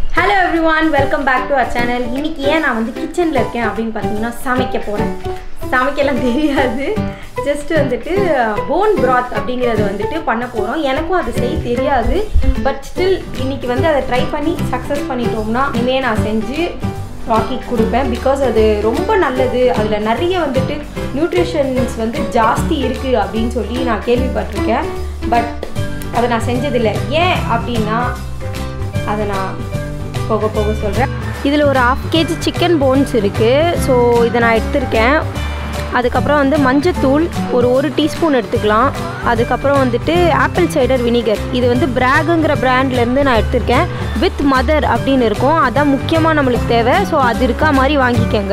Hello everyone welcome back to our channel இன்னைக்கு ஏன் நான் வந்து கிச்சனில் இருக்கேன் அப்படின்னு பார்த்தீங்கன்னா சமைக்க போகிறேன் சமைக்கலாம் தெரியாது ஜஸ்ட் வந்துட்டு போன் பிராத் அப்படிங்கிறது வந்துட்டு பண்ண போகிறோம் எனக்கும் அது செய்ய தெரியாது பட் ஸ்டில் இன்னைக்கு வந்து அதை ட்ரை பண்ணி சக்ஸஸ் பண்ணிட்டோம்னா இனிமே நான் செஞ்சு ராக்கி கொடுப்பேன் பிகாஸ் அது ரொம்ப நல்லது அதில் நிறைய வந்துட்டு நியூட்ரிஷன்ஸ் வந்து ஜாஸ்தி இருக்குது அப்படின்னு சொல்லி நான் கேள்விப்பட்டிருக்கேன் பட் அதை நான் செஞ்சதில்லை ஏன் அப்படின்னா அதை நான் போக போக சொல்கிறேன் இதில் ஒரு ஆஃப் கேஜி சிக்கன் போன்ஸ் இருக்குது ஸோ இதை நான் எடுத்திருக்கேன் அதுக்கப்புறம் வந்து மஞ்சத்தூள் ஒரு ஒரு டீஸ்பூன் எடுத்துக்கலாம் அதுக்கப்புறம் வந்துட்டு ஆப்பிள் சைடர் வினிகர் இது வந்து பிராகுங்கிற பிராண்ட்லேருந்து நான் எடுத்திருக்கேன் வித் மதர் அப்படின்னு இருக்கும் அதான் முக்கியமாக நம்மளுக்கு தேவை ஸோ அது இருக்கா மாதிரி வாங்கிக்கோங்க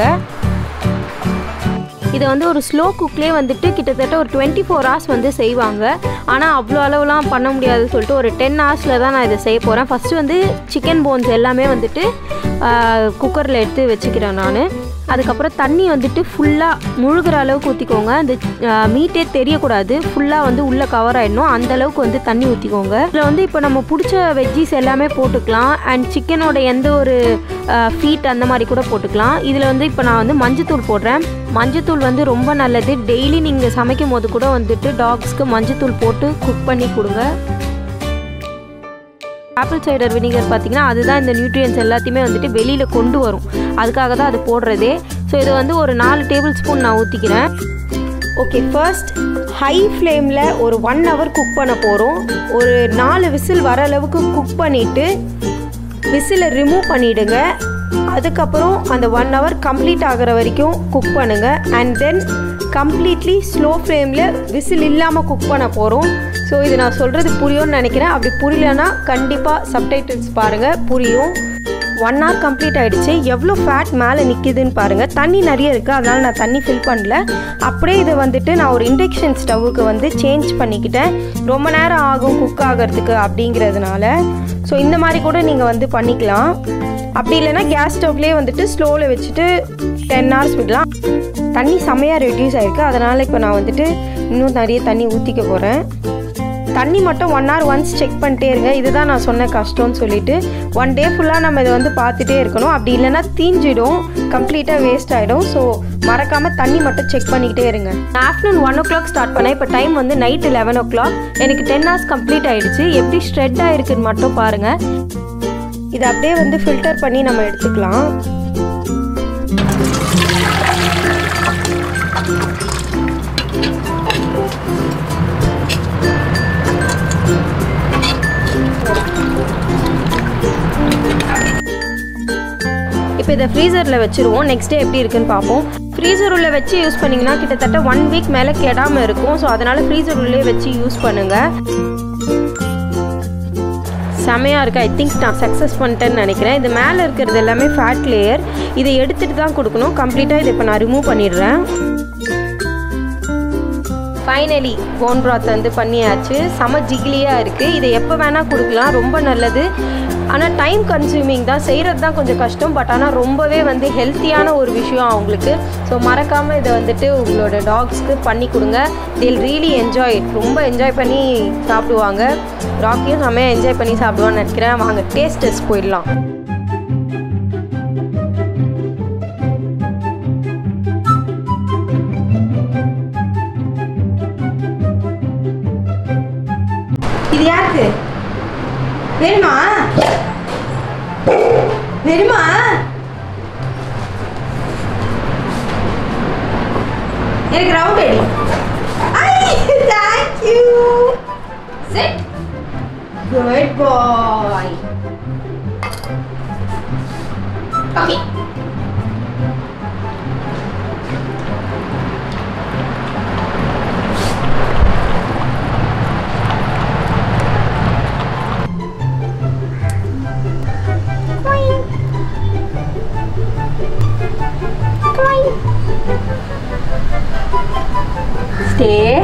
இதை வந்து ஒரு ஸ்லோ குக்லேயே வந்துட்டு கிட்டத்தட்ட ஒரு டுவெண்ட்டி ஃபோர் ஹவர்ஸ் வந்து செய்வாங்க ஆனால் அவ்வளோ அளவுலாம் பண்ண முடியாதுன்னு சொல்லிட்டு ஒரு டென் ஹவர்ஸில் தான் நான் இதை செய்ய போகிறேன் ஃபஸ்ட்டு வந்து சிக்கன் போன்ஸ் எல்லாமே வந்துட்டு குக்கரில் எடுத்து வச்சுக்கிறேன் நான் அதுக்கப்புறம் தண்ணி வந்துட்டு ஃபுல்லாக முழுகிற அளவுக்கு ஊற்றிக்கோங்க அந்த மீட்டே தெரியக்கூடாது ஃபுல்லாக வந்து உள்ளே கவர் ஆகிடணும் அந்த அளவுக்கு வந்து தண்ணி ஊற்றிக்கோங்க இதில் வந்து இப்போ நம்ம பிடிச்ச வெஜ்ஜிஸ் எல்லாமே போட்டுக்கலாம் அண்ட் சிக்கனோட எந்த ஒரு ஃபீட் அந்த மாதிரி கூட போட்டுக்கலாம் இதில் வந்து இப்போ நான் வந்து மஞ்சத்தூள் போடுறேன் மஞ்சத்தூள் வந்து ரொம்ப நல்லது டெய்லி நீங்கள் சமைக்கும் போது கூட வந்துட்டு டாக்ஸ்க்கு மஞ்சத்தூள் போட்டு குக் பண்ணி கொடுங்க ஆப்பிள் சைடர் வினிகர் பார்த்தீங்கன்னா அதுதான் இந்த நியூட்ரியன்ஸ் எல்லாத்தையுமே வந்துட்டு வெளியில் கொண்டு வரும் அதுக்காக தான் அது போடுறதே ஸோ இது வந்து ஒரு நாலு டேபிள் ஸ்பூன் நான் ஊற்றிக்கிறேன் ஓகே ஃபர்ஸ்ட் ஹை ஃப்ளேமில் ஒரு ஒன் ஹவர் குக் பண்ண போகிறோம் ஒரு நாலு விசில் வர அளவுக்கு குக் பண்ணிவிட்டு விசிலை ரிமூவ் பண்ணிவிடுங்க அதுக்கப்புறம் அந்த ஒன் ஹவர் கம்ப்ளீட் ஆகிற வரைக்கும் குக் பண்ணுங்கள் அண்ட் தென் கம்ப்ளீட்லி ஸ்லோ ஃப்ளேமில் விசில் இல்லாமல் குக் பண்ண போகிறோம் ஸோ இது நான் சொல்கிறது புரியும்னு நினைக்கிறேன் அப்படி புரியலன்னா கண்டிப்பாக சப்டைட்டில்ஸ் பாருங்கள் புரியும் ஒன் ஹவர் கம்ப்ளீட் ஆகிடுச்சு எவ்வளோ ஃபேட் மேலே நிற்கிதுன்னு பாருங்கள் தண்ணி நிறைய இருக்குது அதனால் நான் தண்ணி ஃபில் பண்ணல அப்படியே இதை வந்துட்டு நான் ஒரு இண்டக்ஷன் ஸ்டவ்வுக்கு வந்து சேஞ்ச் பண்ணிக்கிட்டேன் ரொம்ப நேரம் ஆகும் குக் ஆகிறதுக்கு அப்படிங்கிறதுனால ஸோ இந்த மாதிரி கூட நீங்கள் வந்து பண்ணிக்கலாம் அப்படி இல்லைன்னா கேஸ் ஸ்டவ்லேயே வந்துட்டு ஸ்லோவில் வச்சுட்டு டென் ஹவர்ஸ் விடலாம் தண்ணி செம்மையாக ரெடியூஸ் ஆகிருக்கு அதனால் இப்போ நான் வந்துட்டு இன்னும் நிறைய தண்ணி ஊற்றிக்க போகிறேன் தண்ணி மட்டும் ஒன் ஹவர் ஒன்ஸ் செக் பண்ணிட்டே இருங்க இதுதான் நான் சொன்ன கஷ்டம்னு சொல்லிட்டு ஒன் டே ஃபுல்லாக நம்ம இதை வந்து பார்த்துட்டே இருக்கணும் அப்படி இல்லைன்னா தீஞ்சிடும் கம்ப்ளீட்டாக வேஸ்ட் ஆகிடும் ஸோ மறக்காமல் தண்ணி மட்டும் செக் பண்ணிக்கிட்டே இருங்க afternoon one o'clock start பண்ணேன் இப்போ டைம் வந்து நைட்டு லெவன் ஓ கிளாக் எனக்கு டென் ஹவர்ஸ் கம்ப்ளீட் ஆகிடுச்சு எப்படி ஸ்ட்ரெட் ஆகிருக்குன்னு மட்டும் பாருங்கள் இதை அப்படியே வந்து ஃபில்டர் பண்ணி நம்ம எடுத்துக்கலாம் இப்போ இதை ஃப்ரீசரில் வச்சுருவோம் நெக்ஸ்ட் டே எப்படி இருக்குன்னு பார்ப்போம் ஃப்ரீசர் உள்ள வச்சு யூஸ் பண்ணிங்கன்னா கிட்டத்தட்ட ஒன் வீக் மேலே கெடாமல் இருக்கும் ஸோ அதனால் ஃப்ரீசர் உள்ளே வச்சு யூஸ் பண்ணுங்கள் செமையாக இருக்குது ஐ திங்க் நான் சக்ஸஸ் பண்ணிட்டேன்னு நினைக்கிறேன் இது மேலே இருக்கிறது எல்லாமே ஃபேட் லேயர் இதை எடுத்துகிட்டு தான் கொடுக்கணும் கம்ப்ளீட்டாக இதை இப்போ நான் ரிமூவ் பண்ணிடுறேன் ஃபைனலி போன் ப்ராத் வந்து பண்ணியாச்சு செம ஜிகிலியாக இருக்குது இதை எப்போ வேணால் கொடுக்கலாம் ரொம்ப நல்லது ஆனால் டைம் கன்சியூமிங் தான் செய்கிறது தான் கொஞ்சம் கஷ்டம் பட் ஆனால் ரொம்பவே வந்து ஹெல்த்தியான ஒரு விஷயம் அவங்களுக்கு ஸோ மறக்காமல் இதை வந்துட்டு உங்களோட டாக்ஸ்க்கு பண்ணி கொடுங்க தில் ரியலி என்ஜாய் ரொம்ப என்ஜாய் பண்ணி சாப்பிடுவாங்க ராக்கியும் செம்மையாக என்ஜாய் பண்ணி சாப்பிடுவான்னு நினைக்கிறேன் வாங்க டேஸ்ட் டெஸ்ட் போயிடலாம் இது யாருக்கு வேணுமா வேணுமா எனக்கு ரவுண்ட் அடி thank you sit good boy okay Stay.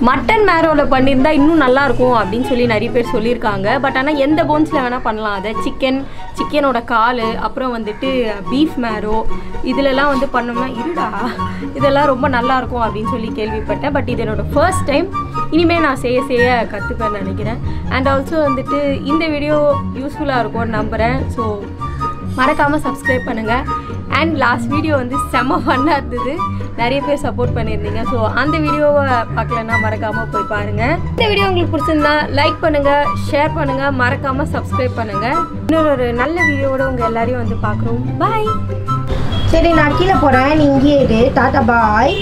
Mutton மேரோவில் பண்ணியிருந்தா இன்னும் நல்லா இருக்கும் அப்படின்னு சொல்லி நிறைய பேர் சொல்லியிருக்காங்க பட் ஆனால் எந்த போன்ஸில் வேணால் பண்ணலாம் அதை சிக்கன் சிக்கனோட கால் அப்புறம் வந்துட்டு பீஃப் மேரோ இதிலெல்லாம் வந்து பண்ணோம்னா இருடா இதெல்லாம் ரொம்ப நல்லா இருக்கும் அப்படின்னு சொல்லி கேள்விப்பட்டேன் பட் இது என்னோட ஃபர்ஸ்ட் டைம் இனிமேல் நான் செய்ய செய்ய கற்றுப்பேன்னு நினைக்கிறேன் அண்ட் ஆல்சோ வந்துட்டு இந்த வீடியோ யூஸ்ஃபுல்லாக இருக்கும்னு நம்புகிறேன் ஸோ மறக்காமல் சப்ஸ்கிரைப் பண்ணுங்கள் அண்ட் லாஸ்ட் வீடியோ வந்து செம்ம ஃபன்னாக இருந்தது நிறைய பேர் சப்போர்ட் பண்ணியிருந்தீங்க ஸோ அந்த வீடியோவை பார்க்கலன்னா மறக்காமல் போய் பாருங்கள் இந்த வீடியோ உங்களுக்கு பிடிச்சிருந்தா லைக் பண்ணுங்கள் ஷேர் பண்ணுங்கள் மறக்காமல் சப்ஸ்கிரைப் பண்ணுங்கள் இன்னொரு ஒரு நல்ல வீடியோவோட உங்கள் எல்லாரையும் வந்து பார்க்குறோம் பாய் சரி நான் கீழே போகிறேன் நீ இங்கேயே இரு டாட்டா பாய்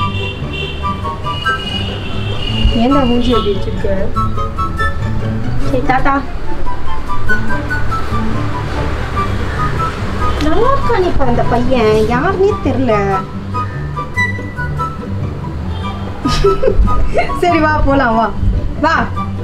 ஏன்டா மூஞ்சி எப்படி வச்சிருக்க சரி டாட்டா நல்லா இருக்கானே இப்போ அந்த பையன் யாருன்னே தெரில சரி வா போலாம் வா வா